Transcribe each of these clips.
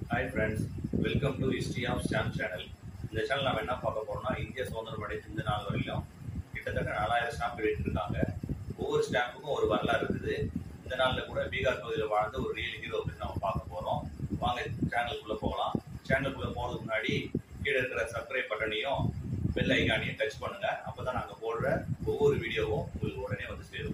hi friends welcome to history of stamp channel இந்த channel நம்ம என்ன பார்க்க போறோம்னா இந்திய சுதந்திரம் அடைந்த இந்த நாள் வரையிலும் கிட்டத்தட்ட நாலாயிரம் ஸ்டாம்ப் வெளியிட்டிருக்காங்க ஒவ்வொரு ஸ்டாம்புக்கும் ஒரு வரலாறு இருக்குது இந்த நாளில் கூட பீகார் பகுதியில் வாழ்ந்த ஒரு ரியல் ஹீரோ பற்றி நம்ம பார்க்க போகிறோம் வாங்க சேனலுக்குள்ளே போகலாம் சேனலுக்குள்ளே போகிறதுக்கு முன்னாடி கீழே இருக்கிற சப்ஸ்கிரைப் பட்டனையும் பெல் ஐக்கானையும் டச் பண்ணுங்க அப்போ தான் நாங்கள் போடுற ஒவ்வொரு வீடியோவும் உங்களுக்கு உடனே வந்து சேரும்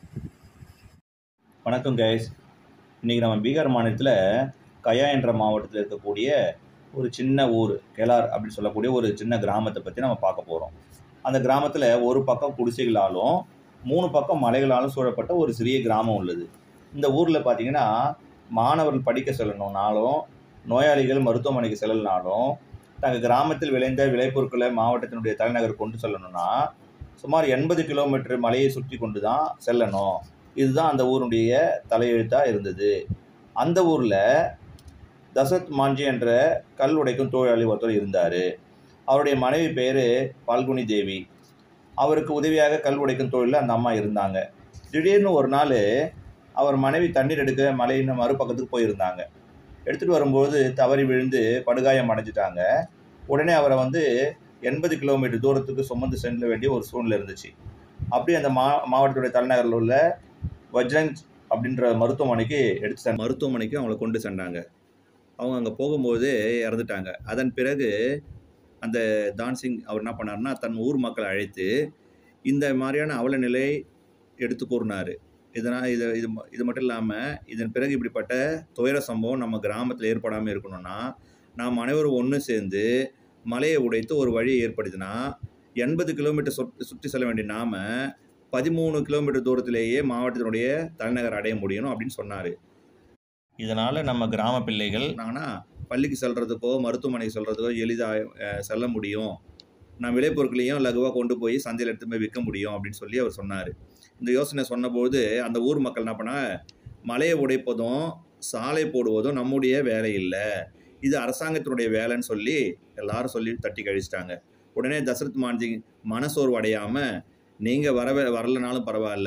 வணக்கம் கைஸ் இன்றைக்கி நம்ம பீகார் மாநிலத்தில் கயா என்ற மாவட்டத்தில் இருக்கக்கூடிய ஒரு சின்ன ஊர் கெலார் அப்படின்னு சொல்லக்கூடிய ஒரு சின்ன கிராமத்தை பற்றி நம்ம பார்க்க போகிறோம் அந்த கிராமத்தில் ஒரு பக்கம் குடிசைகளாலும் மூணு பக்கம் மலைகளாலும் சூழப்பட்ட ஒரு சிறிய கிராமம் உள்ளது இந்த ஊரில் பார்த்தீங்கன்னா மாணவர்கள் படிக்க செல்லணும்னாலும் நோயாளிகள் மருத்துவமனைக்கு செல்லணும்னாலும் தங்கள் கிராமத்தில் விளைந்த விளைபொருட்களை மாவட்டத்தினுடைய தலைநகர் கொண்டு செல்லணும்னா சுமார் எண்பது கிலோமீட்டர் மலையை சுற்றி கொண்டு தான் செல்லணும் இதுதான் அந்த ஊருடைய தலையெழுத்தாக இருந்தது அந்த ஊரில் தசரத் மாஞ்சி என்ற கல் உடைக்கும் தொழிலாளி ஒருத்தர் இருந்தார் அவருடைய மனைவி பேர் பால்குனி தேவி அவருக்கு உதவியாக கல் உடைக்கும் தொழிலில் அந்த அம்மா இருந்தாங்க திடீர்னு ஒரு நாள் அவர் மனைவி தண்ணீர் எடுக்க மலையின் மறுபக்கத்துக்கு போயிருந்தாங்க எடுத்துகிட்டு வரும்போது தவறி விழுந்து படுகாயம் அடைஞ்சிட்டாங்க உடனே அவரை வந்து எண்பது கிலோமீட்டர் தூரத்துக்கு சுமந்து செல்ல வேண்டிய ஒரு சூழ்நிலை இருந்துச்சு அப்படி அந்த மா மாவட்டத்துடைய தலைநகரில் உள்ள வஜ்ரங் அப்படின்ற மருத்துவமனைக்கு எடுத்து சென் மருத்துவமனைக்கு அவங்கள கொண்டு சென்றாங்க அவங்க அங்கே போகும்போது இறந்துட்டாங்க அதன் பிறகு அந்த தான்சிங் அவர் என்ன பண்ணார்னா தன் ஊர் மக்களை அழைத்து இந்த மாதிரியான அவல நிலை எடுத்து கூறினார் இதனால் இது இது ம- இது மட்டும் இல்லாமல் இதன் பிறகு இப்படிப்பட்ட துயர சம்பவம் நம்ம கிராமத்தில் ஏற்படாமல் இருக்கணும்னா நாம் அனைவரும் ஒன்று சேர்ந்து மலையை உடைத்து ஒரு வழியை ஏற்படுத்தினா எண்பது கிலோமீட்டர் சுற்றி சுற்றி செல்ல வேண்டிய நாம பதிமூணு கிலோமீட்டர் தூரத்திலேயே மாவட்டத்தினுடைய தலைநகர் அடைய முடியணும் அப்படின்னு சொன்னார் இதனால் நம்ம கிராம பிள்ளைகள் ஆனால் பள்ளிக்கு செல்கிறதுக்கோ மருத்துவமனைக்கு செல்கிறதுக்கோ எளிதாக செல்ல முடியும் நான் விளைபொருட்களையும் லகுவாக கொண்டு போய் சந்தையில் எடுத்து போய் விற்க முடியும் அப்படின்னு சொல்லி அவர் சொன்னார் இந்த யோசனை சொன்னபோது அந்த ஊர் மக்கள் என்ன பண்ணா மலையை உடைப்பதும் சாலை போடுவதும் நம்முடைய வேலை இல்லை இது அரசாங்கத்தினுடைய வேலைன்னு சொல்லி எல்லாரும் சொல்லி தட்டி கழிச்சிட்டாங்க உடனே தசரத் மான்ஜி மனசோர்வு அடையாமல் நீங்கள் வர வரலனாலும் பரவாயில்ல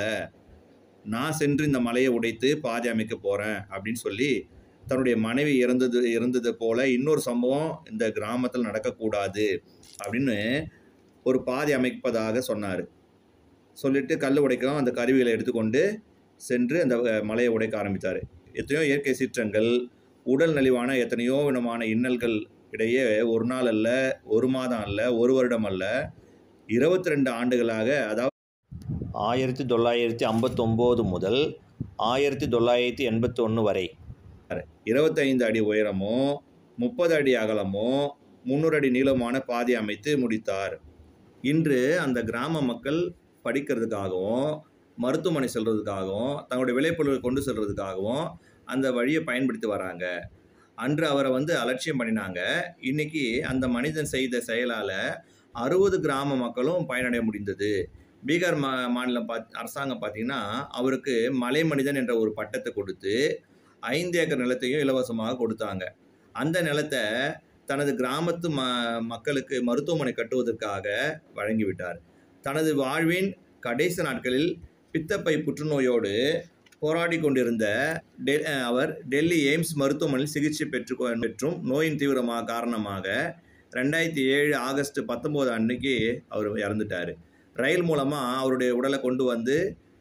நான் சென்று இந்த மலையை உடைத்து பாதி அமைக்க போகிறேன் அப்படின்னு சொல்லி தன்னுடைய மனைவி இறந்தது இறந்தது போல இன்னொரு சம்பவம் இந்த கிராமத்தில் நடக்கக்கூடாது அப்படின்னு ஒரு பாதி அமைப்பதாக சொன்னார் சொல்லிட்டு கல் உடைக்கவும் அந்த கருவிகளை எடுத்துக்கொண்டு சென்று அந்த அஹ், மலையை உடைக்க ஆரம்பித்தார் எத்தனையோ இயற்கை சீற்றங்கள் உடல் நலிவான எத்தனையோ விதமான இன்னல்கள் இடையே ஒரு நாள் அல்ல ஒரு மாதம் அல்ல ஒரு வருடம் அல்ல இருபத்தி ரெண்டு ஆண்டுகளாக அதாவது ஆயிரத்தி தொள்ளாயிரத்தி ஐம்பத்தொம்போது முதல் ஆயிரத்தி தொள்ளாயிரத்தி எண்பத்தி ஒன்று வரை இருபத்தைந்து அடி உயரமும் முப்பது அடி அகலமும் முந்நூறு அடி நீளமான பாதை அமைத்து முடித்தார் இன்று அந்த கிராம மக்கள் படிக்கிறதுக்காகவும் மருத்துவமனை செல்றதுக்காகவும் தங்களுடைய விளைபொருட்களை கொண்டு செல்றதுக்காகவும் அந்த வழியை பயன்படுத்தி வராங்க அன்று அவரை வந்து அலட்சியம் பண்ணினாங்க இன்னைக்கு அந்த மனிதன் செய்த செயலால் அறுபது கிராம மக்களும் பயனடைய முடிந்தது பீகார் மா மாநிலம் பாத் அரசாங்கம் பார்த்தீங்கன்னா அவருக்கு மலை மனிதன் என்ற ஒரு பட்டத்தை கொடுத்து ஐந்து ஏக்கர் நிலத்தையும் இலவசமாக கொடுத்தாங்க அந்த நிலத்தை தனது கிராமத்து ம மக்களுக்கு மருத்துவமனை கட்டுவதற்காக வழங்கிவிட்டார் தனது வாழ்வின் கடைசி நாட்களில் பித்தப்பை புற்றுநோயோடு போராடி கொண்டிருந்த டெ அவர் டெல்லி எய்ம்ஸ் மருத்துவமனையில் சிகிச்சை பெற்று பெற்றும் நோயின் தீவிரமாக காரணமாக ரெண்டாயிரத்தி ஏழு ஆகஸ்ட் பத்தொம்போது அன்னைக்கு அவர் இறந்துட்டார் ரயில் மூலமாக அவருடைய உடலை கொண்டு வந்து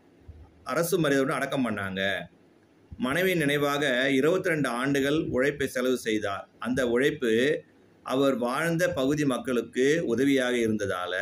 அரசு மரியாதையுடன் அடக்கம் பண்ணாங்க மனைவியின் நினைவாக இருபத்தி ரெண்டு ஆண்டுகள் உழைப்பை செலவு செய்தார் அந்த உழைப்பு அவர் வாழ்ந்த பகுதி மக்களுக்கு உதவியாக இருந்ததால்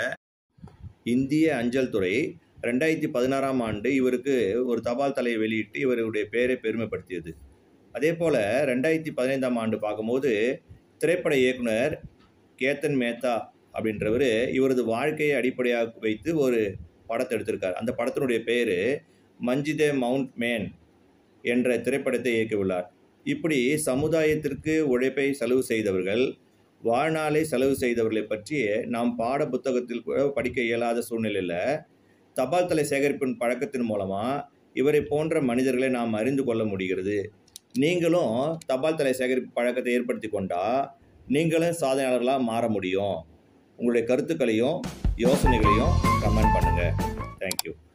இந்திய அஞ்சல் துறை ரெண்டாயிரத்தி பதினாறாம் ஆண்டு இவருக்கு ஒரு தபால் தலையை வெளியிட்டு இவருடைய பெயரை பெருமைப்படுத்தியது அதே போல் ரெண்டாயிரத்தி பதினைந்தாம் ஆண்டு பார்க்கும்போது திரைப்பட இயக்குனர் கேத்தன் மேத்தா அப்படின்றவர் இவரது வாழ்க்கையை அடிப்படையாக வைத்து ஒரு படத்தை எடுத்திருக்கார் அந்த படத்தினுடைய பேர் மஞ்சிதே மவுண்ட் மேன் என்ற திரைப்படத்தை இயக்கியுள்ளார் இப்படி சமுதாயத்திற்கு உழைப்பை செலவு செய்தவர்கள் வாழ்நாளை செலவு செய்தவர்களை பற்றி நாம் பாட புத்தகத்தில் கூட படிக்க இயலாத சூழ்நிலையில் தபால் தலை சேகரிப்பின் பழக்கத்தின் மூலமாக இவரை போன்ற மனிதர்களை நாம் அறிந்து கொள்ள முடிகிறது நீங்களும் தபால் தலை சேகரிப்பு பழக்கத்தை ஏற்படுத்தி கொண்டால் நீங்களும் சாதனையாளர்களாக மாற முடியும் உங்களுடைய கருத்துக்களையும் யோசனைகளையும் கமெண்ட் பண்ணுங்கள் தேங்க்யூ